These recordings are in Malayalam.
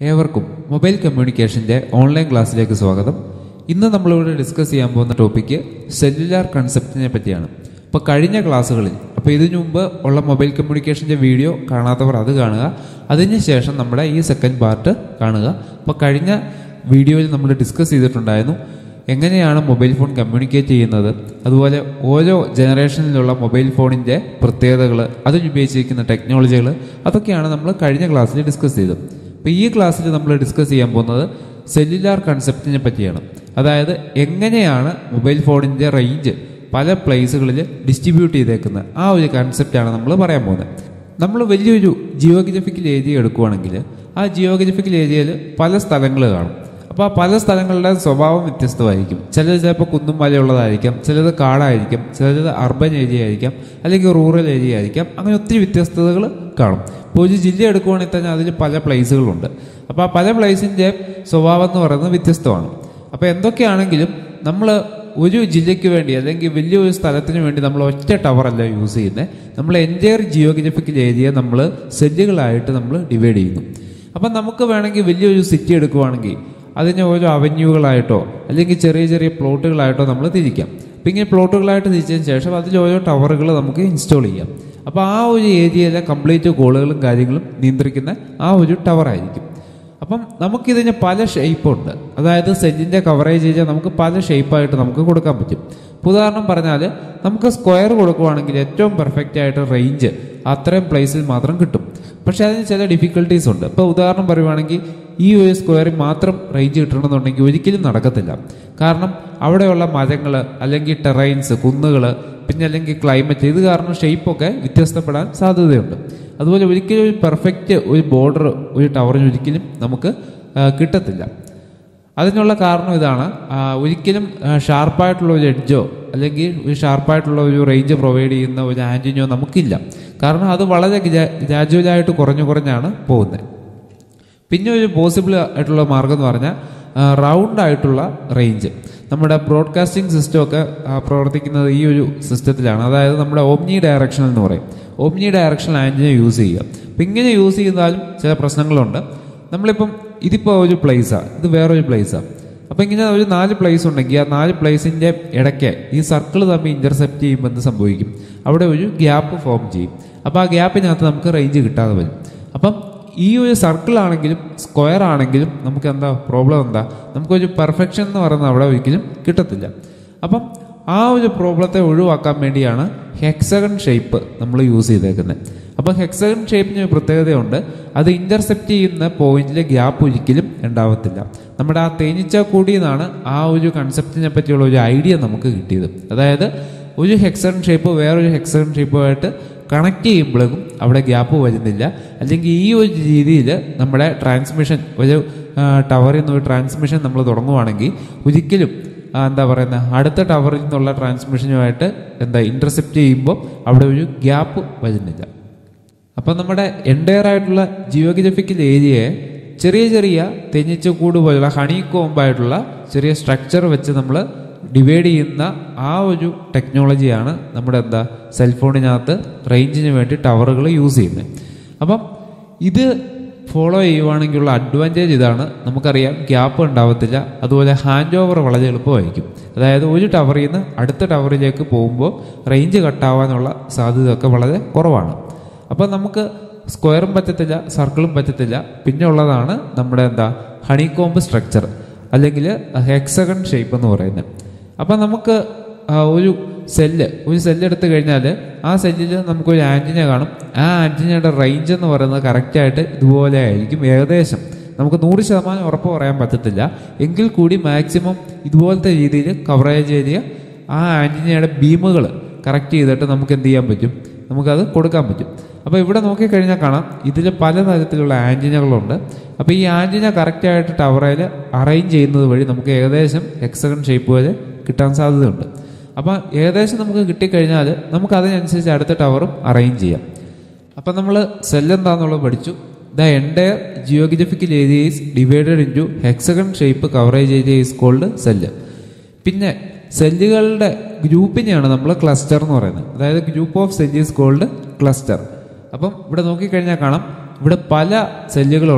ഏവർക്കും മൊബൈൽ കമ്മ്യൂണിക്കേഷന്റെ ഓൺലൈൻ ക്ലാസ്സിലേക്ക് സ്വാഗതം ഇന്ന് നമ്മളിവിടെ ഡിസ്കസ് ചെയ്യാൻ പോകുന്ന ടോപ്പിക്ക് സെല്ലുലാർ കൺസെപ്റ്റിനെ പറ്റിയാണ് അപ്പോൾ കഴിഞ്ഞ ക്ലാസ്സുകളിൽ അപ്പോൾ ഇതിനു മുമ്പ് ഉള്ള മൊബൈൽ കമ്മ്യൂണിക്കേഷൻ്റെ വീഡിയോ കാണാത്തവർ അത് കാണുക അതിന് ശേഷം നമ്മുടെ ഈ സെക്കൻഡ് പാർട്ട് കാണുക അപ്പോൾ കഴിഞ്ഞ വീഡിയോയിൽ നമ്മൾ ഡിസ്കസ് ചെയ്തിട്ടുണ്ടായിരുന്നു എങ്ങനെയാണ് മൊബൈൽ ഫോൺ കമ്മ്യൂണിക്കേറ്റ് ചെയ്യുന്നത് അതുപോലെ ഓരോ ജനറേഷനിലുള്ള മൊബൈൽ ഫോണിൻ്റെ പ്രത്യേകതകൾ അതിനുപയോഗിച്ചിരിക്കുന്ന ടെക്നോളജികൾ അതൊക്കെയാണ് നമ്മൾ കഴിഞ്ഞ ക്ലാസ്സിൽ ഡിസ്കസ് ചെയ്തത് അപ്പോൾ ഈ ക്ലാസ്സിൽ നമ്മൾ ഡിസ്കസ് ചെയ്യാൻ പോകുന്നത് സെല്ലുലാർ കൺസെപ്റ്റിനെ പറ്റിയാണ് അതായത് എങ്ങനെയാണ് മൊബൈൽ ഫോണിൻ്റെ റേഞ്ച് പല പ്ലേസുകളിൽ ഡിസ്ട്രിബ്യൂട്ട് ചെയ്തേക്കുന്നത് ആ ഒരു കൺസെപ്റ്റാണ് നമ്മൾ പറയാൻ പോകുന്നത് നമ്മൾ വലിയൊരു ജിയോഗ്രഫിക്കൽ ഏരിയ എടുക്കുവാണെങ്കിൽ ആ ജിയോഗ്രഫിക്കൽ ഏരിയയിൽ പല സ്ഥലങ്ങൾ കാണും അപ്പോൾ ആ പല സ്ഥലങ്ങളുടെ സ്വഭാവം വ്യത്യസ്തമായിരിക്കും ചിലത് ചിലപ്പോൾ കുന്നും മലയുള്ളതായിരിക്കാം ചിലത് കാടായിരിക്കും ചിലത് അർബൻ ഏരിയ ആയിരിക്കാം അല്ലെങ്കിൽ റൂറൽ ഏരിയ ആയിരിക്കാം അങ്ങനെ ഒത്തിരി വ്യത്യസ്തതകൾ കാണും ഇപ്പോൾ ഒരു ജില്ല എടുക്കുവാണെങ്കിൽ തന്നെ അതിൽ പല പ്ലേസുകളുണ്ട് അപ്പോൾ ആ പല പ്ലേസിൻ്റെ സ്വഭാവം എന്ന് പറയുന്നത് വ്യത്യസ്തമാണ് അപ്പോൾ എന്തൊക്കെയാണെങ്കിലും നമ്മൾ ഒരു ജില്ലയ്ക്ക് വേണ്ടി അല്ലെങ്കിൽ വലിയൊരു സ്ഥലത്തിന് വേണ്ടി നമ്മൾ ഒറ്റ ടവറല്ല യൂസ് ചെയ്യുന്നത് നമ്മൾ എൻറ്റയർ ജിയോഗ്രഫിക്കൽ ഏരിയ നമ്മൾ സെല്ലുകളായിട്ട് നമ്മൾ ഡിവൈഡ് ചെയ്യുന്നു അപ്പം നമുക്ക് വേണമെങ്കിൽ വലിയൊരു സിറ്റി എടുക്കുവാണെങ്കിൽ അതിനെ ഓരോ അവന്യൂകളായിട്ടോ അല്ലെങ്കിൽ ചെറിയ ചെറിയ പ്ലോട്ടുകളായിട്ടോ നമ്മൾ തിരിക്കാം അപ്പം ഇങ്ങനെ പ്ലോട്ടുകളായിട്ട് തിരിച്ചതിന് ശേഷം അതിൽ ഓരോ ടവറുകൾ നമുക്ക് ഇൻസ്റ്റാൾ ചെയ്യാം അപ്പോൾ ആ ഒരു ഏരിയയിലെ കംപ്ലീറ്റ് കോളുകളും കാര്യങ്ങളും നിയന്ത്രിക്കുന്ന ആ ഒരു ടവറായിരിക്കും അപ്പം നമുക്കിതിന് പല ഷേപ്പുണ്ട് അതായത് സെല്ലിൻ്റെ കവറേജ് ഏരിയ നമുക്ക് പല ഷേപ്പായിട്ട് നമുക്ക് കൊടുക്കാൻ പറ്റും ഇപ്പോൾ ഉദാഹരണം പറഞ്ഞാൽ നമുക്ക് സ്ക്വയർ കൊടുക്കുവാണെങ്കിൽ ഏറ്റവും പെർഫെക്റ്റ് ആയിട്ട് റേഞ്ച് അത്രയും പ്ലേസിൽ മാത്രം കിട്ടും പക്ഷേ അതിന് ചില ഡിഫിക്കൽട്ടീസ് ഉണ്ട് ഇപ്പോൾ ഉദാഹരണം പറയുവാണെങ്കിൽ ഈ ഒരു സ്ക്വയറിൽ മാത്രം റേഞ്ച് കിട്ടണമെന്നുണ്ടെങ്കിൽ ഒരിക്കലും നടക്കത്തില്ല കാരണം അവിടെയുള്ള മരങ്ങൾ അല്ലെങ്കിൽ ടെറൈൻസ് കുന്നുകൾ പിന്നെ അല്ലെങ്കിൽ ക്ലൈമറ്റ് ഇത് കാരണം ഷേപ്പൊക്കെ വ്യത്യസ്തപ്പെടാൻ സാധ്യതയുണ്ട് അതുപോലെ ഒരിക്കലും ഒരു പെർഫെക്റ്റ് ഒരു ബോർഡർ ഒരു ടവറിന് ഒരിക്കലും നമുക്ക് ആ, കിട്ടത്തില്ല അതിനുള്ള കാരണം ഇതാണ് ആ, ഒരിക്കലും ഷാർപ്പായിട്ടുള്ള ഒരു എഡ്ജോ അല്ലെങ്കിൽ ഒരു ഷാർപ്പായിട്ടുള്ള ഒരു റേഞ്ച് പ്രൊവൈഡ് ചെയ്യുന്ന ഒരു ആൻറ്റിനോ നമുക്കില്ല കാരണം അത് വളരെ ഗ്രാജുവലായിട്ട് കുറഞ്ഞു കുറഞ്ഞാണ് പോകുന്നത് പിന്നെ ഒരു പോസിബിൾ ആയിട്ടുള്ള മാർഗം എന്ന് പറഞ്ഞാൽ റൗണ്ട് ആയിട്ടുള്ള റേഞ്ച് നമ്മുടെ ബ്രോഡ്കാസ്റ്റിംഗ് സിസ്റ്റം ഒക്കെ ആ, പ്രവർത്തിക്കുന്നത് ഈ ഒരു സിസ്റ്റത്തിലാണ് അതായത് നമ്മുടെ ഓംനി ഡയറക്ഷൻ എന്ന് പറയും ഓംനി ഡയറക്ഷൻ ആൻറ്റിന യൂസ് ചെയ്യുക അപ്പം ഇങ്ങനെ യൂസ് ചെയ്താലും ചില പ്രശ്നങ്ങളുണ്ട് നമ്മളിപ്പം ഇതിപ്പോൾ ഒരു പ്ലേസാണ് ഇത് വേറൊരു പ്ലേസാണ് അപ്പം ഇങ്ങനെ ഒരു നാല് പ്ലേസ് ഉണ്ടെങ്കിൽ ആ നാല് പ്ലേസിൻ്റെ ഇടയ്ക്ക് ഈ സർക്കിൾ തമ്മിൽ ഇൻ്റർസെപ്റ്റ് ചെയ്യുമ്പോൾ എന്ത് സംഭവിക്കും അവിടെ ഒരു ഗ്യാപ്പ് ഫോം ചെയ്യും അപ്പോൾ ആ ഗ്യാപ്പിനകത്ത് നമുക്ക് റേഞ്ച് കിട്ടാതെ വരും അപ്പം ഈ ഒരു സർക്കിൾ ആണെങ്കിലും സ്ക്വയർ ആണെങ്കിലും നമുക്ക് എന്താ പ്രോബ്ലം എന്താ നമുക്കൊരു പെർഫെക്ഷൻ എന്ന് പറയുന്നത് അവിടെ ഒരിക്കലും കിട്ടത്തില്ല അപ്പം ആ ഒരു പ്രോബ്ലത്തെ ഒഴിവാക്കാൻ വേണ്ടിയാണ് ഹെക്സഗൺ ഷേപ്പ് നമ്മൾ യൂസ് ചെയ്തേക്കുന്നത് അപ്പോൾ ഹെക്സഗൺ ഷേപ്പിന് ഒരു പ്രത്യേകതയുണ്ട് അത് ഇന്റർസെപ്റ്റ് ചെയ്യുന്ന പോയിന്റിൽ ഗ്യാപ്പ് ഒരിക്കലും ഉണ്ടാവത്തില്ല നമ്മുടെ ആ തേനീച്ചക്കൂടി എന്നാണ് ആ ഒരു കൺസെപ്റ്റിനെ പറ്റിയുള്ള ഒരു ഐഡിയ നമുക്ക് കിട്ടിയത് അതായത് ഒരു ഹെക്സഗൺ ഷേപ്പ് വേറൊരു ഹെക്സഗൺ ഷേപ്പുമായിട്ട് കണക്ട് ചെയ്യുമ്പോഴേക്കും അവിടെ ഗ്യാപ്പ് വരുന്നില്ല അല്ലെങ്കിൽ ഈ ഒരു രീതിയിൽ നമ്മുടെ ട്രാൻസ്മിഷൻ ഒരു ടവറിൽ നിന്ന് ഒരു ട്രാൻസ്മിഷൻ നമ്മൾ തുടങ്ങുവാണെങ്കിൽ ഒരിക്കലും ആ, എന്താ പറയുന്നത് അടുത്ത ടവറിൽ നിന്നുള്ള ട്രാൻസ്മിഷനുമായിട്ട് എന്താ ഇന്റർസെപ്റ്റ് ചെയ്യുമ്പോൾ അവിടെ ഒരു ഗ്യാപ്പ് വരുന്നില്ല അപ്പം നമ്മുടെ എൻറ്റയർ ആയിട്ടുള്ള ജിയോഗ്രഫിക്കൽ ഏരിയയെ ചെറിയ ചെറിയ തെഞ്ഞിച്ചക്കൂട് പോലുള്ള ഹണി കോമ്പായിട്ടുള്ള ചെറിയ സ്ട്രക്ചർ വെച്ച് നമ്മൾ ഡിവൈഡ് ചെയ്യുന്ന ആ ഒരു ടെക്നോളജിയാണ് നമ്മുടെ എന്താ സെൽഫോണിനകത്ത് റേഞ്ചിന് വേണ്ടി ടവറുകൾ യൂസ് ചെയ്യുന്നത് അപ്പം ഇത് ഫോളോ ചെയ്യുവാണെങ്കിലുള്ള അഡ്വാൻറ്റേജ് ഇതാണ് നമുക്കറിയാം ഗ്യാപ്പ് ഉണ്ടാവത്തില്ല അതുപോലെ ഹാൻഡ് ഓവർ വളരെ എളുപ്പമായിരിക്കും അതായത് ഒരു ടവറിൽ നിന്ന് അടുത്ത ടവറിലേക്ക് പോകുമ്പോൾ റേഞ്ച് കട്ടാവാനുള്ള സാധ്യതയൊക്കെ വളരെ കുറവാണ് അപ്പോൾ നമുക്ക് സ്ക്വയറും പറ്റത്തില്ല സർക്കിളും പറ്റത്തില്ല പിന്നെ ഉള്ളതാണ് നമ്മുടെ എന്താ ഹണികോംബ് സ്ട്രക്ചർ അല്ലെങ്കിൽ ഹെക്സഗൺ ഷേപ്പ് എന്ന് പറയുന്നത് അപ്പം നമുക്ക് ആ, ഒരു സെല്ല് ഒരു സെല്ല് എടുത്തു കഴിഞ്ഞാൽ ആ സെല്ലിൽ നമുക്കൊരു ആൻറ്റിന കാണും ആ ആൻറ്റിനയുടെ റേഞ്ച് എന്ന് പറയുന്നത് കറക്റ്റായിട്ട് ഇതുപോലെ ആയിരിക്കും ഏകദേശം നമുക്ക് നൂറ് ശതമാനം ഉറപ്പ് പറയാൻ പറ്റത്തില്ല എങ്കിൽ കൂടി മാക്സിമം ഇതുപോലത്തെ രീതിയിൽ കവറേജ് ഏരിയ ആ ആൻറ്റിനയുടെ ബീമുകൾ കറക്റ്റ് ചെയ്തിട്ട് നമുക്ക് എന്ത് ചെയ്യാൻ പറ്റും നമുക്കത് കൊടുക്കാൻ പറ്റും അപ്പോൾ ഇവിടെ നോക്കിക്കഴിഞ്ഞാൽ കാണാം ഇതിൽ പലതരത്തിലുള്ള ആൻറ്റിനകളുണ്ട് അപ്പോൾ ഈ ആൻറ്റിന കറക്റ്റായിട്ട് ടവറയിൽ അറേഞ്ച് ചെയ്യുന്നത് വഴി നമുക്ക് ഏകദേശം എക്സഗൺ ഷേപ്പ് വരെ കിട്ടാൻ സാധ്യതയുണ്ട് അപ്പോൾ ഏകദേശം നമുക്ക് കിട്ടിക്കഴിഞ്ഞാൽ നമുക്ക് അതിനനുസരിച്ച് അടുത്ത ടവറും അറേഞ്ച് ചെയ്യാം അപ്പം നമ്മൾ സെൽ എന്താണെന്നുള്ളത് പഠിച്ചു the entire geographical area is divided into hexagon shape coverage area is called cell പിന്നെ സെല്ലുകളുടെ ഗ്രൂപ്പിനെയാണ് നമ്മൾ ക്ലസ്റ്റർ എന്ന് പറയുന്നത് അതായത് group of cell is called cluster അപ്പം ഇവിടെ നോക്കിക്കഴിഞ്ഞാൽ കാണാം ഇവിടെ പല സെല്ലുകളുണ്ട്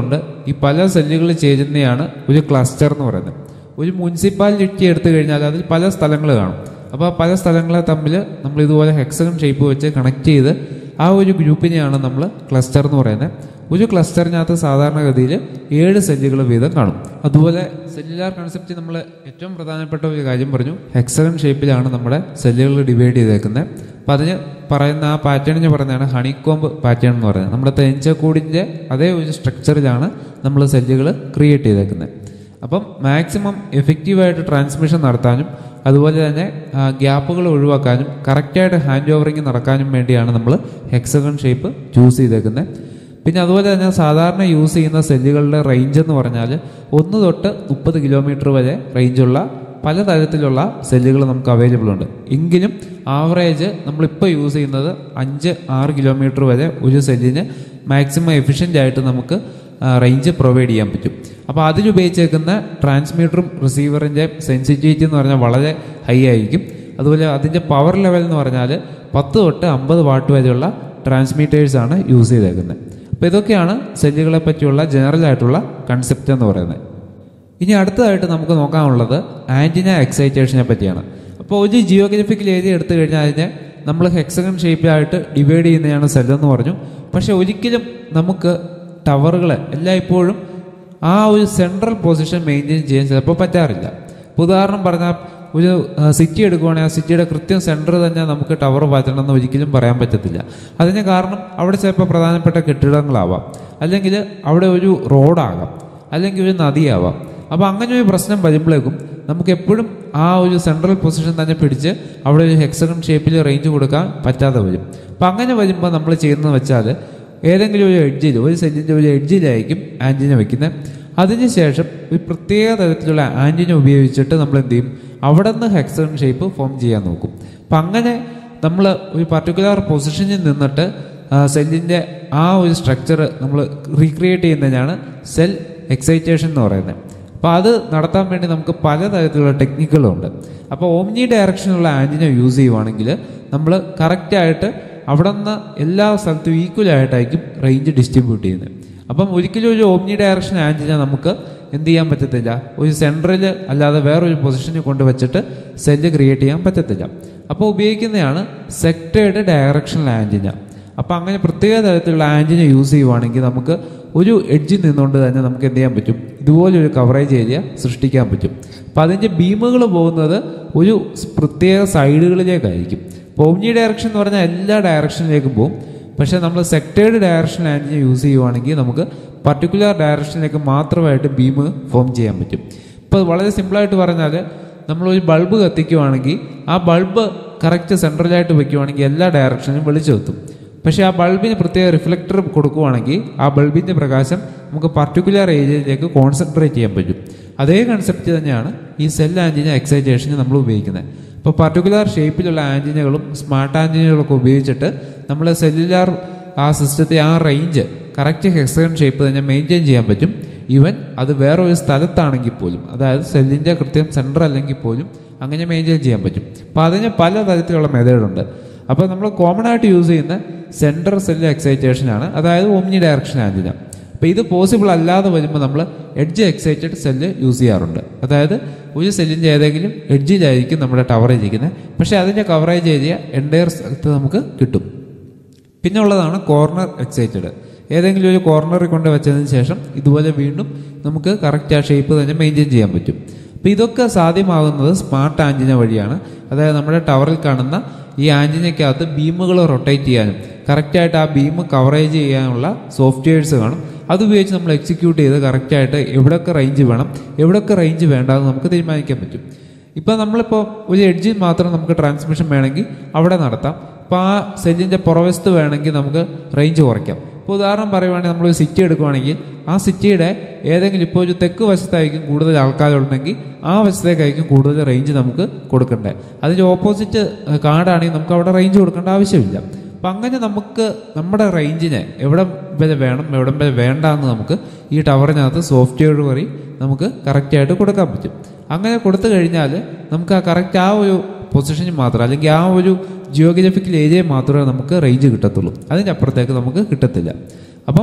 ഈ പല സെല്ലുകൾ ചേരുന്നതാണ് ഒരു ക്ലസ്റ്റർ എന്ന് പറയുന്നത് ഒരു മുനിസിപ്പാലിറ്റി എടുത്തു കഴിഞ്ഞാൽ അതിൽ പല സ്ഥലങ്ങൾ കാണും അപ്പോൾ ആ പല സ്ഥലങ്ങളെ തമ്മിൽ നമ്മൾ ഇതുപോലെ ഹെക്സഗൺ ഷേപ്പ് വെച്ച് കണക്ട് ചെയ്ത് ആ ഒരു ഗ്രൂപ്പിനെയാണ് നമ്മൾ ക്ലസ്റ്റർ എന്ന് പറയുന്നത് ഒരു ക്ലസ്റ്ററിനകത്ത് സാധാരണഗതിയിൽ ഏഴ് സെല്ലുകൾ വീതം കാണും അതുപോലെ സെല്ലുലാർ കൺസെപ്റ്റ് നമ്മൾ ഏറ്റവും പ്രധാനപ്പെട്ട ഒരു കാര്യം പറഞ്ഞു ഹെക്സഗൺ ഷേപ്പിലാണ് നമ്മുടെ സെല്ലുകൾ ഡിവൈഡ് ചെയ്തേക്കുന്നത് അപ്പം അതിന് പറയുന്ന ആ പാറ്റേണിന് പറയുന്നതാണ് ഹണിക്കോംബ് പാറ്റേൺ എന്ന് പറയുന്നത് നമ്മുടെ തേഞ്ചക്കൂടിൻ്റെ അതേ ഒരു സ്ട്രക്ചറിലാണ് നമ്മൾ സെല്ലുകൾ ക്രിയേറ്റ് ചെയ്തേക്കുന്നത് അപ്പം മാക്സിമം എഫക്റ്റീവായിട്ട് ട്രാൻസ്മിഷൻ നടത്താനും അതുപോലെ തന്നെ ഗ്യാപ്പുകൾ ഒഴിവാക്കാനും കറക്റ്റായിട്ട് ഹാൻഡ് ഓവറിങ് നടക്കാനും വേണ്ടിയാണ് നമ്മൾ ഹെക്സഗൺ ഷേപ്പ് ചൂസ് ചെയ്തേക്കുന്നത് പിന്നെ അതുപോലെ തന്നെ സാധാരണ യൂസ് ചെയ്യുന്ന സെല്ലുകളുടെ റേഞ്ച് എന്ന് പറഞ്ഞാൽ ഒന്ന് തൊട്ട് മുപ്പത് കിലോമീറ്റർ വരെ റേഞ്ചുള്ള പലതരത്തിലുള്ള സെല്ലുകൾ നമുക്ക് അവൈലബിൾ ഉണ്ട് എങ്കിലും ആവറേജ് നമ്മളിപ്പോൾ യൂസ് ചെയ്യുന്നത് അഞ്ച് ആറ് കിലോമീറ്റർ വരെ ഒരു സെല്ലിന് മാക്സിമം എഫിഷ്യൻ്റ് ആയിട്ട് നമുക്ക് റേഞ്ച് പ്രൊവൈഡ് ചെയ്യാൻ പറ്റും അപ്പോൾ അതിലുപയോഗിച്ചേക്കുന്ന ട്രാൻസ്മീറ്ററും റിസീവറിൻ്റെ സെൻസിറ്റിവിറ്റി എന്ന് പറഞ്ഞാൽ വളരെ ഹൈ ആയിരിക്കും അതുപോലെ അതിൻ്റെ പവർ ലെവൽ എന്ന് പറഞ്ഞാൽ പത്ത് തൊട്ട് അമ്പത് വാട്ട് വരെയുള്ള ട്രാൻസ്മീറ്റേഴ്സാണ് യൂസ് ചെയ്തേക്കുന്നത് അപ്പോൾ ഇതൊക്കെയാണ് സെല്ലുകളെ പറ്റിയുള്ള ജനറൽ ആയിട്ടുള്ള കൺസെപ്റ്റ് എന്ന് പറയുന്നത് ഇനി അടുത്തതായിട്ട് നമുക്ക് നോക്കാനുള്ളത് ആൻറ്റിന എക്സൈറ്റേഷനെ പറ്റിയാണ് അപ്പോൾ ഒരു ജിയോഗ്രഫിക്കൽ ഏരിയ എടുത്തു കഴിഞ്ഞാൽ അതിനെ നമ്മൾ ഹെക്സഗൺ ഷേപ്പിലായിട്ട് ഡിവൈഡ് ചെയ്യുന്നതാണ് സെല്ലെന്ന് പറഞ്ഞു പക്ഷെ ഒരിക്കലും നമുക്ക് ടവറുകളെ എല്ലായ്പ്പോഴും ആ ഒരു സെൻട്രൽ പൊസിഷൻ മെയിൻറ്റെയിൻ ചെയ്യാൻ ചിലപ്പോൾ പറ്റാറില്ല ഇപ്പോൾ ഉദാഹരണം പറഞ്ഞാൽ ഒരു സിറ്റി എടുക്കുവാണെങ്കിൽ ആ സിറ്റിയുടെ കൃത്യം സെൻറ്റർ തന്നെ നമുക്ക് ടവർ മാറ്റണമെന്ന് ഒരിക്കലും പറയാൻ പറ്റത്തില്ല അതിന് കാരണം അവിടെ ചിലപ്പോൾ പ്രധാനപ്പെട്ട കെട്ടിടങ്ങളാവാം അല്ലെങ്കിൽ അവിടെ ഒരു റോഡാകാം അല്ലെങ്കിൽ ഒരു നദിയാവാം അപ്പോൾ അങ്ങനെ ഒരു പ്രശ്നം വരുമ്പോഴേക്കും നമുക്ക് എപ്പോഴും ആ ഒരു സെൻട്രൽ പൊസിഷൻ തന്നെ പിടിച്ച് അവിടെ ഒരു ഹെക്സഗൺ ഷേപ്പിൽ റേഞ്ച് കൊടുക്കാൻ പറ്റാതെ വരും അപ്പം അങ്ങനെ വരുമ്പോൾ നമ്മൾ ചെയ്യുന്നത് വെച്ചാൽ ഏതെങ്കിലും ഒരു എഡ്ജിൽ ഒരു സെല്ലിൻ്റെ ഒരു എഡ്ജിലായിരിക്കും ആൻറ്റിന വെക്കുന്നത് അതിനുശേഷം ഒരു പ്രത്യേക തരത്തിലുള്ള ആൻറ്റിന ഉപയോഗിച്ചിട്ട് നമ്മൾ എന്ത് ചെയ്യും അവിടെ നിന്ന് ഹെക്സഗൺ ഷേപ്പ് ഫോം ചെയ്യാൻ നോക്കും അപ്പം അങ്ങനെ നമ്മൾ ഒരു പർട്ടിക്കുലർ പൊസിഷനിൽ നിന്നിട്ട് സെല്ലിൻ്റെ ആ ഒരു സ്ട്രക്ചർ നമ്മൾ റീക്രിയേറ്റ് ചെയ്യുന്നതിനാണ് സെൽ എക്സൈറ്റേഷൻ എന്ന് പറയുന്നത് അപ്പോൾ അത് നടത്താൻ വേണ്ടി നമുക്ക് പലതരത്തിലുള്ള ടെക്നിക്കുകളുണ്ട് അപ്പോൾ ഓംനി ഡയറക്ഷനുള്ള ആൻറ്റിന യൂസ് ചെയ്യുവാണെങ്കിൽ നമ്മൾ കറക്റ്റായിട്ട് അവിടെ നിന്ന് എല്ലാ സ്ഥലത്തും ഈക്വൽ ആയിട്ടായിരിക്കും റേഞ്ച് ഡിസ്ട്രിബ്യൂട്ട് ചെയ്യുന്നത് അപ്പം ഒരിക്കലും ഒരു ഓംനി ഡയറക്ഷൻ ആൻറ്റിന നമുക്ക് എന്ത് ചെയ്യാൻ പറ്റത്തില്ല ഒരു സെൻട്രൽ അല്ലാതെ വേറൊരു പൊസിഷനിൽ കൊണ്ട് വെച്ചിട്ട് സെല്ല് ക്രിയേറ്റ് ചെയ്യാൻ പറ്റത്തില്ല അപ്പോൾ ഉപയോഗിക്കുന്നതാണ് സെക്ടേഡ് ഡയറക്ഷണൽ ആൻറ്റിന അപ്പോൾ അങ്ങനെ പ്രത്യേക തരത്തിലുള്ള ആൻറ്റിന യൂസ് ചെയ്യുവാണെങ്കിൽ നമുക്ക് ഒരു എഡ്ജിൽ നിന്നുകൊണ്ട് തന്നെ നമുക്ക് എന്ത് ചെയ്യാൻ പറ്റും ഇതുപോലൊരു കവറേജ് ഏരിയ സൃഷ്ടിക്കാൻ പറ്റും അപ്പോൾ അതിൻ്റെ ബീമുകൾ പോകുന്നത് ഒരു പ്രത്യേക സൈഡുകളിലേക്കായിരിക്കും ഇപ്പോൾ ഓംനി ഡയറക്ഷൻ എന്ന് പറഞ്ഞാൽ എല്ലാ ഡയറക്ഷനിലേക്കും പോകും പക്ഷേ നമ്മൾ സെക്ടേഡ് ഡയറക്ഷൻ ആൻറ്റിന യൂസ് ചെയ്യുവാണെങ്കിൽ നമുക്ക് പർട്ടിക്കുലർ ഡയറക്ഷനിലേക്ക് മാത്രമായിട്ട് ബീം ഫോം ചെയ്യാൻ പറ്റും ഇപ്പോൾ വളരെ സിമ്പിളായിട്ട് പറഞ്ഞാൽ നമ്മളൊരു ബൾബ് കത്തിക്കുവാണെങ്കിൽ ആ ബൾബ് കറക്റ്റ് സെൻട്രലായിട്ട് വെക്കുവാണെങ്കിൽ എല്ലാ ഡയറക്ഷനിലും വെളിച്ചെത്തും പക്ഷേ ആ ബൾബിന് പ്രത്യേക റിഫ്ലക്ടർ കൊടുക്കുവാണെങ്കിൽ ആ ബൾബിൻ്റെ പ്രകാശം നമുക്ക് പർട്ടിക്കുലർ ഏരിയയിലേക്ക് കോൺസെൻട്രേറ്റ് ചെയ്യാൻ പറ്റും അതേ കൺസെപ്റ്റ് തന്നെയാണ് ഈ സെൽ ആൻറ്റിന എക്സൈറ്റേഷന് നമ്മൾ ഉപയോഗിക്കുന്നത് ഇപ്പോൾ പർട്ടിക്കുലർ ഷേപ്പിലുള്ള ആൻറ്റിനകളും സ്മാർട്ട് ആൻറ്റിനകളൊക്കെ ഉപയോഗിച്ചിട്ട് നമ്മൾ സെല്ലുലാർ ആ സിസ്റ്റത്തെ ആ റേഞ്ച് കറക്റ്റ് ഹെക്സഗൺ ഷേപ്പ് തന്നെ മെയിൻറ്റെയിൻ ചെയ്യാൻ പറ്റും ഈവൻ അത് വേറെ ഒരു സ്ഥലത്താണെങ്കിൽ പോലും അതായത് സെല്ലിൻ്റെ കൃത്യം സെൻറ്റർ അല്ലെങ്കിൽ പോലും അങ്ങനെ മെയിൻറ്റെയിൻ ചെയ്യാൻ പറ്റും അപ്പോൾ അതിന് പല തരത്തിലുള്ള മെത്തേഡുണ്ട് അപ്പോൾ നമ്മൾ കോമൺ ആയിട്ട് യൂസ് ചെയ്യുന്ന സെൻട്രൽ സെല്ല് എക്സൈറ്റേഷൻ ആണ് അതായത് ഓംനി ഡയറക്ഷൻ ആൻറ്റിന അപ്പോൾ ഇത് പോസിബിൾ അല്ലാതെ വരുമ്പോൾ നമ്മൾ എഡ്ജ് എക്സൈറ്റഡ് സെല്ല് യൂസ് ചെയ്യാറുണ്ട് അതായത് ഒരു സെല്ലിൻ്റെ ഏതെങ്കിലും എഡ്ജിലായിരിക്കും നമ്മുടെ ടവർ ഇരിക്കുന്നത് പക്ഷേ അതിൻ്റെ കവറേജ് ഏരിയ എൻറ്റയർ സ്ഥലത്ത് നമുക്ക് കിട്ടും പിന്നെ ഉള്ളതാണ് കോർണർ എക്സൈറ്റഡ് ഏതെങ്കിലും ഒരു കോർണറിൽ കൊണ്ട് വെച്ചതിന് ശേഷം ഇതുപോലെ വീണ്ടും നമുക്ക് കറക്റ്റ് ആ ഷേപ്പ് തന്നെ മെയിൻറ്റെയിൻ ചെയ്യാൻ പറ്റും അപ്പോൾ ഇതൊക്കെ സാധ്യമാകുന്നത് സ്മാർട്ട് ആൻറ്റിന വഴിയാണ് അതായത് നമ്മുടെ ടവറിൽ കാണുന്ന ഈ ആൻറ്റിനയ്ക്കകത്ത് ബീമുകൾ റൊട്ടേറ്റ് ചെയ്യാനും കറക്റ്റായിട്ട് ആ ബീം കവറേജ് ചെയ്യാനുള്ള സോഫ്റ്റ്വെയർസ് കാണും അതുപയോഗിച്ച് നമ്മൾ എക്സിക്യൂട്ട് ചെയ്ത് കറക്റ്റായിട്ട് എവിടെയൊക്കെ റേഞ്ച് വേണം എവിടെയൊക്കെ റേഞ്ച് വേണ്ടെന്ന് നമുക്ക് തീരുമാനിക്കാൻ പറ്റും ഇപ്പോൾ നമ്മളിപ്പോൾ ഒരു എഡ്ജിൽ മാത്രം നമുക്ക് ട്രാൻസ്മിഷൻ വേണമെങ്കിൽ അവിടെ നടത്താം ഇപ്പോൾ ആ സെല്ലിൻ്റെ പുറവശത്ത് വേണമെങ്കിൽ നമുക്ക് റേഞ്ച് കുറയ്ക്കാം ഇപ്പോൾ ഉദാഹരണം പറയുവാണെങ്കിൽ നമ്മൾ ഒരു സിറ്റി എടുക്കുവാണെങ്കിൽ ആ സിറ്റിയുടെ ഏതെങ്കിലും ഇപ്പോൾ ഒരു തെക്ക് വശത്തായിരിക്കും കൂടുതൽ ആൾക്കാരുണ്ടെങ്കിൽ ആ വശത്തേക്കായിരിക്കും കൂടുതൽ റേഞ്ച് നമുക്ക് കൊടുക്കേണ്ടത് അതിൻ്റെ ഓപ്പോസിറ്റ് കാർഡാണെങ്കിൽ നമുക്ക് അവിടെ റേഞ്ച് കൊടുക്കേണ്ട ആവശ്യമില്ല അപ്പം അങ്ങനെ നമുക്ക് നമ്മുടെ റേഞ്ചിനെ എവിടെ വരെ വേണം എവിടം വരെ വേണ്ട എന്ന് നമുക്ക് ഈ ടവറിനകത്ത് സോഫ്റ്റ്വെയർ വഴി നമുക്ക് കറക്റ്റായിട്ട് കൊടുക്കാൻ പറ്റും അങ്ങനെ കൊടുത്തു കഴിഞ്ഞാൽ നമുക്ക് ആ കറക്റ്റ് ആ ഒരു പൊസിഷനിൽ മാത്രം അല്ലെങ്കിൽ ആ ഒരു ജിയോഗ്രഫിക്കൽ ഏരിയയിൽ മാത്രമേ നമുക്ക് റേഞ്ച് കിട്ടത്തുള്ളൂ അതിൻ്റെ അപ്പുറത്തേക്ക് നമുക്ക് കിട്ടത്തില്ല അപ്പം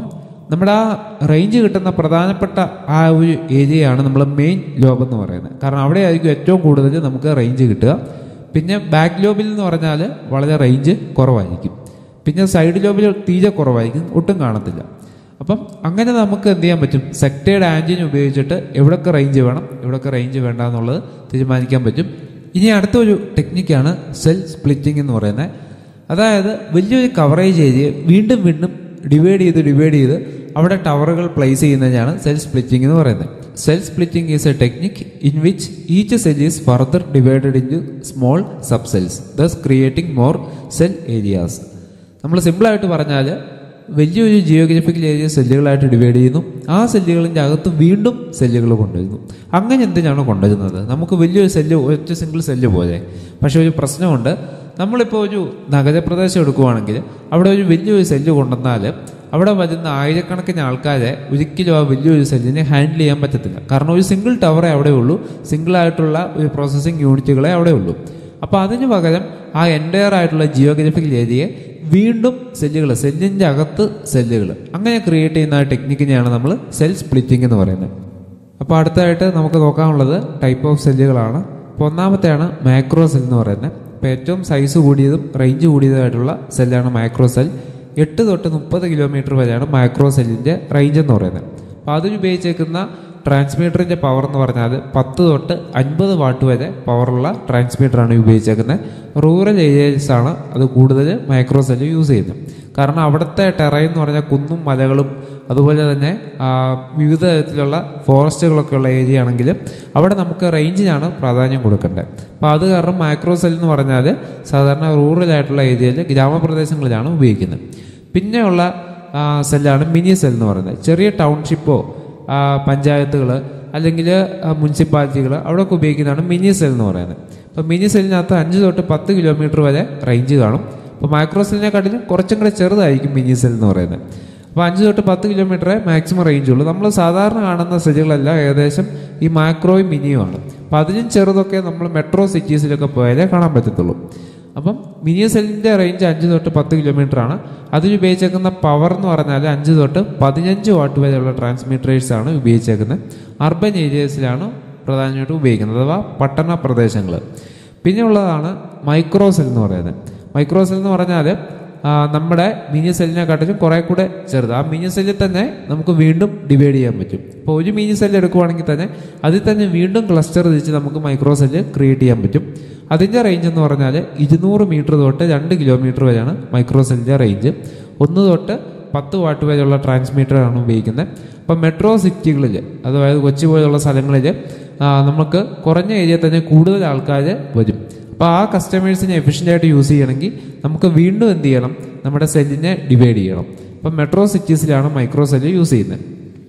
നമ്മുടെ ആ റേഞ്ച് കിട്ടുന്ന പ്രധാനപ്പെട്ട ആ ഒരു ഏരിയയാണ് നമ്മൾ മെയിൻ ലോബ് എന്ന് പറയുന്നത് കാരണം അവിടെ ആയിരിക്കും ഏറ്റവും കൂടുതൽ നമുക്ക് റേഞ്ച് കിട്ടുക പിന്നെ ബാക്ക് ലോബിൽ എന്ന് പറഞ്ഞാൽ വളരെ റേഞ്ച് കുറവായിരിക്കും പിന്നെ സൈഡ് ലോബിൽ തീരെ കുറവായിരിക്കും ഒട്ടും കാണത്തില്ല അപ്പം അങ്ങനെ നമുക്ക് എന്ത് ചെയ്യാൻ പറ്റും സെക്ടേഡ് ആൻറ്റിന ഉപയോഗിച്ചിട്ട് എവിടൊക്കെ റേഞ്ച് വേണം എവിടൊക്കെ റേഞ്ച് വേണ്ട എന്നുള്ളത് തീരുമാനിക്കാൻ പറ്റും ഇനി അടുത്തൊരു ടെക്നിക്കാണ് സെൽ സ്പ്ലിറ്റിംഗ് എന്ന് പറയുന്നത് അതായത് വലിയൊരു കവറേജ് ഏരിയ വീണ്ടും വീണ്ടും ഡിവൈഡ് ചെയ്ത് ഡിവൈഡ് ചെയ്ത് അവിടെ ടവറുകൾ പ്ലേസ് ചെയ്യുന്നതിനാണ് സെൽ സ്പ്ലിറ്റിംഗ് എന്ന് പറയുന്നത് cell splitting is a technique in which each cell is further divided in small sub cells thus creating more cell areas നമ്മൾ സിമ്പിളായിട്ട് പറഞ്ഞാൽ വലിയൊരു ജിയോഗ്രഫിക്കൽ ഏരിയ സെല്ലുകളായിട്ട് ഡിവൈഡ് ചെയ്യുന്നു ആ സെല്ലുകളിൻ്റെ അകത്ത് വീണ്ടും സെല്ലുകൾ കൊണ്ടുവരുന്നു അങ്ങനെ എന്തിനാണ് കൊണ്ടുവരുന്നത് നമുക്ക് വലിയൊരു സെല്ല് ഒറ്റ സിംഗിൾ സെല്ല് പോലെ പക്ഷേ ഒരു പ്രശ്നമുണ്ട് നമ്മളിപ്പോൾ ഒരു നഗരപ്രദേശം എടുക്കുവാണെങ്കിൽ അവിടെ ഒരു വലിയൊരു സെല്ല് കൊണ്ടുവന്നാൽ അവിടെ വരുന്ന ആയിരക്കണക്കിന് ആൾക്കാരെ ഒരിക്കലും ആ വലിയൊരു സെല്ലിനെ ഹാൻഡിൽ ചെയ്യാൻ പറ്റത്തില്ല കാരണം ഒരു സിംഗിൾ ടവറേ അവിടെ ഉള്ളൂ സിംഗിൾ ആയിട്ടുള്ള ഒരു പ്രോസസ്സിംഗ് യൂണിറ്റുകളെ അവിടെ ഉള്ളൂ അപ്പോൾ അതിന് പകരം ആ എൻറ്റയർ ആയിട്ടുള്ള ജിയോഗ്രഫിക്കൽ ഏരിയയെ വീണ്ടും സെല്ലുകൾ സെല്ലിൻ്റെ അകത്ത് സെല്ലുകൾ അങ്ങനെ ക്രിയേറ്റ് ചെയ്യുന്ന ആ ടെക്നിക്കിനെയാണ് നമ്മൾ സെൽ സ്പ്ലിറ്റിംഗ് എന്ന് പറയുന്നത് അപ്പോൾ അടുത്തതായിട്ട് നമുക്ക് നോക്കാനുള്ളത് ടൈപ്പ് ഓഫ് സെല്ലുകളാണ് അപ്പോൾ ഒന്നാമത്തെയാണ് മാക്രോ സെൽ എന്ന് പറയുന്നത് ഇപ്പോൾ ഏറ്റവും സൈസ് കൂടിയതും റേഞ്ച് കൂടിയതുമായിട്ടുള്ള സെല്ലാണ് മാക്രോ സെൽ എട്ട് തൊട്ട് മുപ്പത് കിലോമീറ്റർ വരെയാണ് മാക്രോ സെല്ലിൻ്റെ റേഞ്ച് എന്ന് പറയുന്നത് അപ്പോൾ അതിനുപയോഗിച്ചേക്കുന്ന ട്രാൻസ്മീറ്ററിൻ്റെ പവർ എന്ന് പറഞ്ഞാൽ പത്ത് തൊട്ട് അൻപത് വാട്ട് വരെ പവറുള്ള ട്രാൻസ്മീറ്ററാണ് ഉപയോഗിച്ചേക്കുന്നത് റൂറൽ ഏരിയസ് ആണ് അത് കൂടുതൽ മൈക്രോ സെല്ല് യൂസ് ചെയ്യുന്നത് കാരണം അവിടുത്തെ ടെറൈൻ എന്ന് പറഞ്ഞാൽ കുന്നും മലകളും അതുപോലെ തന്നെ ആ, വിവിധ തരത്തിലുള്ള ഫോറസ്റ്റുകളൊക്കെ ഉള്ള ഏരിയ ആണെങ്കിൽ അവിടെ നമുക്ക് റേഞ്ചിനാണ് പ്രാധാന്യം കൊടുക്കേണ്ടത് അപ്പോൾ അത് കാരണം മൈക്രോ സെൽ എന്ന് പറഞ്ഞാൽ സാധാരണ റൂറൽ ആയിട്ടുള്ള ഏരിയയിൽ ഗ്രാമപ്രദേശങ്ങളിലാണ് ഉപയോഗിക്കുന്നത് പിന്നെയുള്ള സെല്ലാണ് മിനി സെൽ എന്ന് പറയുന്നത് ചെറിയ ടൗൺഷിപ്പോ പഞ്ചായത്തുകൾ അല്ലെങ്കിൽ മുനിസിപ്പാലിറ്റികൾ അവിടെയൊക്കെ ഉപയോഗിക്കുന്നതാണ് മിനി സെൽ എന്ന് പറയുന്നത് അപ്പോൾ മിനി സെല്ലിനകത്ത് അഞ്ച് തൊട്ട് പത്ത് കിലോമീറ്റർ വരെ റേഞ്ച് കാണും അപ്പോൾ മൈക്രോ സെല്ലിനെക്കാട്ടിലും കുറച്ചും കൂടെ ചെറുതായിരിക്കും മിനി സെൽ എന്ന് പറയുന്നത് അപ്പോൾ അഞ്ച് തൊട്ട് പത്ത് കിലോമീറ്ററേ മാക്സിമം റേഞ്ച് ഉള്ളൂ നമ്മൾ സാധാരണ കാണുന്ന സെല്ലുകളെല്ലാം ഏകദേശം ഈ മാക്രോയും മിനിയുമാണ് അപ്പോൾ അതിനും ചെറുതൊക്കെ നമ്മൾ മെട്രോ സിറ്റീസിലൊക്കെ പോയാലേ കാണാൻ പറ്റത്തുള്ളൂ അപ്പം മിനി സെല്ലിൻ്റെ റേഞ്ച് അഞ്ച് തൊട്ട് പത്ത് കിലോമീറ്റർ ആണ് അതിൽ ഉപയോഗിച്ചേക്കുന്ന പവർ എന്ന് പറഞ്ഞാൽ അഞ്ച് തൊട്ട് പതിനഞ്ച് വാട്ട് വരെയുള്ള ട്രാൻസ്മിറ്റേഴ്സ് ആണ് ഉപയോഗിച്ചേക്കുന്നത് അർബൻ ഏരിയസിലാണ് പ്രധാനമായിട്ടും ഉപയോഗിക്കുന്നത് അഥവാ പട്ടണ പ്രദേശങ്ങൾ പിന്നെ ഉള്ളതാണ് മൈക്രോ സെൽ എന്ന് പറയുന്നത് മൈക്രോ സെൽ എന്ന് പറഞ്ഞാൽ ആ, നമ്മുടെ മിനി സെല്ലിനെക്കാട്ടിലും കുറെ കൂടെ ചെറുത് ആ മിനി സെല്ലിൽ തന്നെ നമുക്ക് വീണ്ടും ഡിവൈഡ് ചെയ്യാൻ പറ്റും ഇപ്പോൾ ഒരു മിനി സെല്ല് എടുക്കുവാണെങ്കിൽ തന്നെ അതിൽ തന്നെ വീണ്ടും ക്ലസ്റ്റർ തിരിച്ച് നമുക്ക് മൈക്രോ സെല്ല് ക്രിയേറ്റ് ചെയ്യാൻ പറ്റും അതിൻ്റെ റേഞ്ച് എന്ന് പറഞ്ഞാൽ ഇരുന്നൂറ് മീറ്റർ തൊട്ട് രണ്ട് കിലോമീറ്റർ വരെയാണ് മൈക്രോ സെല്ലിൻ്റെ റേഞ്ച് ഒന്ന് തൊട്ട് പത്ത് വാട്ട് വരെയുള്ള ട്രാൻസ്മീറ്ററാണ് ഉപയോഗിക്കുന്നത് അപ്പം മെട്രോ സിറ്റികളിൽ അതായത് കൊച്ചി പോലുള്ള സ്ഥലങ്ങളിൽ നമുക്ക് കുറഞ്ഞ ഏരിയ തന്നെ കൂടുതൽ ആൾക്കാർ വരും അപ്പോൾ ആ കസ്റ്റമേഴ്സിനെ എഫിഷ്യൻ്റ് ആയിട്ട് യൂസ് ചെയ്യണമെങ്കിൽ നമുക്ക് വീണ്ടും എന്ത് ചെയ്യണം നമ്മുടെ സെല്ലിനെ ഡിവൈഡ് ചെയ്യണം അപ്പം മെട്രോ സിറ്റീസിലാണ് മൈക്രോ സെല്ല് യൂസ് ചെയ്യുന്നത്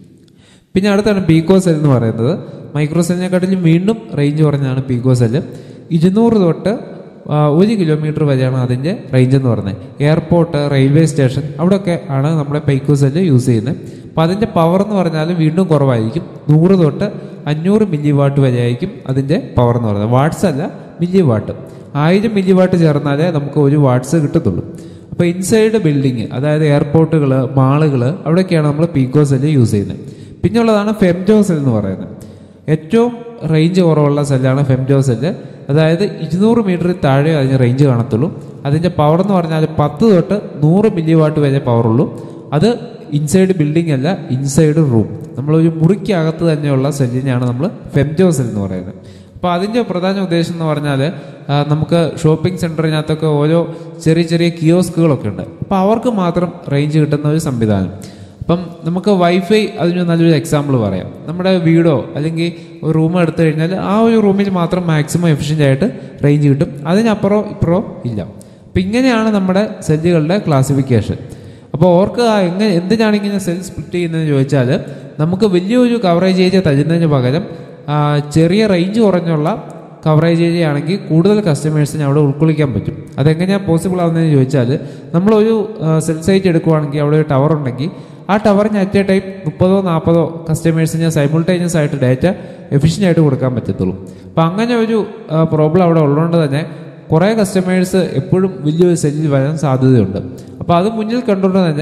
പിന്നെ അടുത്താണ് പീക്കോ സെൽ എന്ന് പറയുന്നത് മൈക്രോ സെല്ലിനെക്കാട്ടിലും വീണ്ടും റേഞ്ച് കുറഞ്ഞാണ് പീക്കോ സെല്ല് ഇരുന്നൂറ് തൊട്ട് ആ, ഒരു കിലോമീറ്റർ വരെയാണ് അതിൻ്റെ റേഞ്ച് എന്ന് പറയുന്നത് എയർപോർട്ട് റെയിൽവേ സ്റ്റേഷൻ അവിടെയൊക്കെ ആണ് നമ്മുടെ പൈക്കോ സെല്ല് യൂസ് ചെയ്യുന്നത് അപ്പോൾ അതിൻ്റെ പവർ എന്ന് പറഞ്ഞാൽ വീണ്ടും കുറവായിരിക്കും നൂറ് തൊട്ട് അഞ്ഞൂറ് മില്ലി വാട്ട് വരെ ആയിരിക്കും അതിൻ്റെ പവർ എന്ന് പറയുന്നത് വാട്ട്സ് അല്ല മില്ലി വാട്ട് ആയിരം മില്ലി വാട്ട് ചേർന്നാലേ നമുക്ക് ഒരു വാട്ട്സ് കിട്ടത്തുള്ളൂ അപ്പോൾ ഇൻസൈഡ് ബിൽഡിങ് അതായത് എയർപോർട്ടുകൾ മാളുകൾ അവിടെയൊക്കെയാണ് നമ്മൾ പീക്കോ സെല്ല് യൂസ് ചെയ്യുന്നത് പിന്നെ ഉള്ളതാണ് ഫെംറ്റോ സെൽ എന്ന് പറയുന്നത് ഏറ്റവും റേഞ്ച് കുറവുള്ള സെല്ലാണ് ഫെംറ്റോ സെല്ല് അതായത് ഇരുന്നൂറ് മീറ്ററിൽ താഴെ അതിന് റേഞ്ച് കാണത്തുള്ളൂ അതിൻ്റെ പവർ എന്ന് പറഞ്ഞാൽ പത്ത് തൊട്ട് നൂറ് മില്ലി വാട്ട് വരെ പവറുള്ളൂ അത് ഇൻസൈഡ് ബിൽഡിംഗ് അല്ല ഇൻസൈഡ് റൂം നമ്മളൊരു മുറിക്കകത്ത് തന്നെയുള്ള സെല്ലിനെയാണ് നമ്മൾ ഫെംറ്റോ സെൽ എന്ന് പറയുന്നത് അപ്പോൾ അതിൻ്റെ പ്രധാന ഉദ്ദേശം എന്ന് പറഞ്ഞാൽ ആ, നമുക്ക് ഷോപ്പിംഗ് സെൻറ്ററിനകത്തൊക്കെ ഓരോ ചെറിയ ചെറിയ കിയോസ്കുകളൊക്കെ ഉണ്ട് അപ്പോൾ അവർക്ക് മാത്രം റേഞ്ച് കിട്ടുന്ന ഒരു സംവിധാനം അപ്പം നമുക്ക് വൈഫൈ അതിന് നല്ലൊരു എക്സാമ്പിൾ പറയാം നമ്മുടെ വീടോ അല്ലെങ്കിൽ ഒരു റൂം എടുത്തു കഴിഞ്ഞാൽ ആ ഒരു റൂമിൽ മാത്രം മാക്സിമം എഫിഷ്യൻ്റ് ആയിട്ട് റേഞ്ച് കിട്ടും അതിനപ്പുറം ഇപ്പുറം ഇല്ല അപ്പം ഇങ്ങനെയാണ് നമ്മുടെ സെല്ലുകളുടെ ക്ലാസിഫിക്കേഷൻ അപ്പോൾ ഓർക്ക് ആ എങ്ങനെ എന്തിനാണ് ഇങ്ങനെ സെൽ സ്പ്ലിറ്റ് ചെയ്യുന്നതെന്ന് ചോദിച്ചാൽ നമുക്ക് വലിയൊരു കവറേജ് ഏരിയ തരുന്നതിന് പകരം ആ, ചെറിയ റേഞ്ച് കുറഞ്ഞുള്ള കവറേജ് ഏരിയ ആണെങ്കിൽ കൂടുതൽ കസ്റ്റമേഴ്സിനെ അവിടെ ഉൾക്കൊള്ളിക്കാൻ പറ്റും അതെങ്ങനെയാണ് പോസിബിൾ ആവുന്നതെന്ന് ചോദിച്ചാൽ നമ്മളൊരു സെൽ സൈറ്റ് എടുക്കുവാണെങ്കിൽ അവിടെ ഒരു ടവർ ഉണ്ടെങ്കിൽ ആ ടവറിന് അറ്റ് എ ടൈം മുപ്പതോ നാൽപ്പതോ കസ്റ്റമേഴ്സിന് സൈമിൾട്ടേനിയസ് ആയിട്ട് ഡാറ്റ എഫിഷ്യൻ്റ് ആയിട്ട് കൊടുക്കാൻ പറ്റത്തുള്ളൂ അപ്പം അങ്ങനെ ഒരു പ്രോബ്ലം അവിടെ ഉള്ളതുകൊണ്ട് തന്നെ കുറേ കസ്റ്റമേഴ്സ് എപ്പോഴും വലിയൊരു സെല്ലിൽ വരാൻ സാധ്യതയുണ്ട് അപ്പോൾ അത് മുന്നിൽ കണ്ടുകൊണ്ട് തന്നെ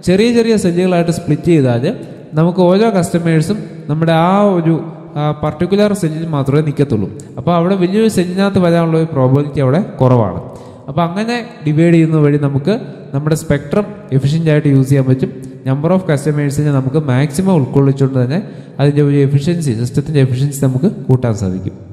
ചെറിയ ചെറിയ സെല്ലുകളായിട്ട് സ്പ്ലിറ്റ് ചെയ്താൽ നമുക്ക് ഓരോ കസ്റ്റമേഴ്സും നമ്മുടെ ആ ഒരു പർട്ടിക്കുലർ സെല്ലിൽ മാത്രമേ നിൽക്കത്തുള്ളൂ അപ്പോൾ അവിടെ വലിയൊരു സെല്ലിനകത്ത് വരാനുള്ള ഒരു പ്രോബിലിറ്റി അവിടെ കുറവാണ് അപ്പോൾ അങ്ങനെ ഡിവൈഡ് ചെയ്യുന്ന വഴി നമുക്ക് നമ്മുടെ സ്പെക്ട്രം എഫിഷ്യൻ്റ് ആയിട്ട് യൂസ് ചെയ്യാൻ പറ്റും നമ്പർ ഓഫ് കസ്റ്റമേഴ്സിനെ നമുക്ക് മാക്സിമം ഉൾക്കൊള്ളിച്ചുകൊണ്ട് തന്നെ അതിൻ്റെ ഒരു എഫിഷ്യൻസി സിസ്റ്റത്തിൻ്റെ എഫിഷ്യൻസി നമുക്ക് കൂട്ടാൻ സാധിക്കും